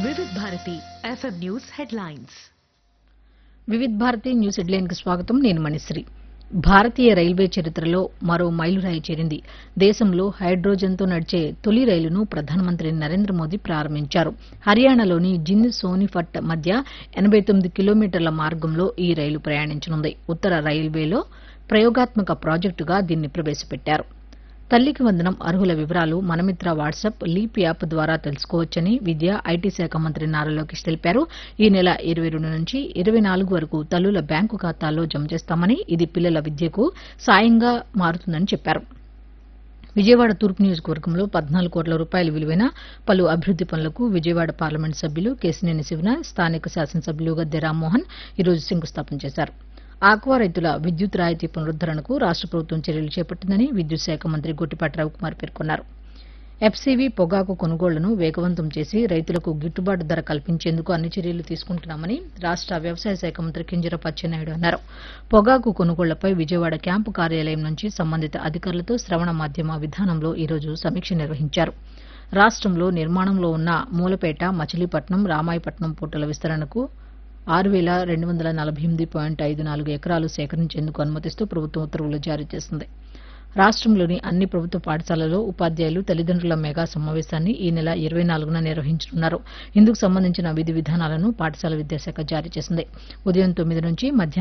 Vividh Bharati F M news headlines Vividh Bharati news headline కి స్వాగతం నేను మణిశ్రీ భారతీయ రైల్వే చరిత్రలో మరో మైలురాయి చేరింది దేశంలో హైడ్రోజన్తో నడిచే తొలి రైలును ప్రధానమంత్రి నరేంద్ర మోదీ ప్రారంభించారు హర్యానాలోని జింద్ సోనిఫట్ మధ్య ఎనబై తొమ్మిది కిలోమీటర్ల మార్గంలో ఈ రైలు ప్రయాణించనుంది ఉత్తర రైల్వేలో ప్రయోగాత్మక ప్రాజెక్టుగా దీన్ని ప్రవేశపెట్టారు తల్లికి వందనం అర్హుల వివరాలు మనమిత్ర వాట్సాప్ లీప్ యాప్ ద్వారా తెలుసుకోవచ్చని విద్య ఐటీ శాఖ మంత్రి నారా లోకేష్ తెలిపారు ఈ నెల ఇరవై రెండు నుంచి ఇరవై నాలుగు వరకు తల్లుల బ్యాంకు ఖాతాల్లో జమ చేస్తామని ఇది పిల్లల విద్యకు సాయంగా మారుతుందని చెప్పారు విజయవాడ తూర్పు నియోజకవర్గంలో పద్నాలుగు కోట్ల రూపాయల విలువైన పలు అభివృద్ది పనులకు విజయవాడ పార్లమెంట్ సభ్యులు కేసినేని శివన స్థానిక శాసనసభ్యులు గద్దె రామ్మోహన్ ఈరోజు శంకుస్థాపన చేశారు ఆక్వా రైతుల విద్యుత్ రాయితీ పునరుద్దరణకు రాష్ట ప్రభుత్వం చర్యలు చేపట్టిందని విద్యుత్ శాఖ మంత్రి గొట్టిపాటి రవికుమార్ పేర్కొన్నారు ఎఫ్సీవీ పొగాకు కొనుగోళ్లను వేగవంతం చేసి రైతులకు గిట్టుబాటు ధర కల్పించేందుకు అన్ని చర్యలు తీసుకుంటున్నామని రాష్ట వ్యవసాయ శాఖ మంత్రి కింజరపు అచ్చెన్నాయుడు అన్నారు పొగాకు కొనుగోళ్లపై విజయవాడ క్యాంపు కార్యాలయం నుంచి సంబంధిత అధికారులతో శ్రవణ మాధ్యమ విధానంలో ఈరోజు సమీక్ష నిర్వహించారు రాష్టంలో నిర్మాణంలో ఉన్న మూలపేట మచిలీపట్నం రామాయపట్నం పోర్టుల విస్తరణకు ఆరు వేల రెండు వందల నలభై ఎనిమిది పాయింట్ ఐదు నాలుగు ఎకరాలు సేకరించేందుకు అనుమతిస్తూ ప్రభుత్వం ఉత్తర్వులు జారీ చేసింది రాష్ట్రంలోని అన్ని ప్రభుత్వ పాఠశాలల్లో ఉపాధ్యాయులు తల్లిదండ్రుల మెగా సమావేశాన్ని ఈ నెల ఇరవై నాలుగున నిర్వహించనున్నారు ఇందుకు సంబంధించిన విధి విధానాలను పాఠశాల విద్యాశాఖ జారీ చేసింది ఉదయం తొమ్మిది నుంచి మధ్యాహ్నం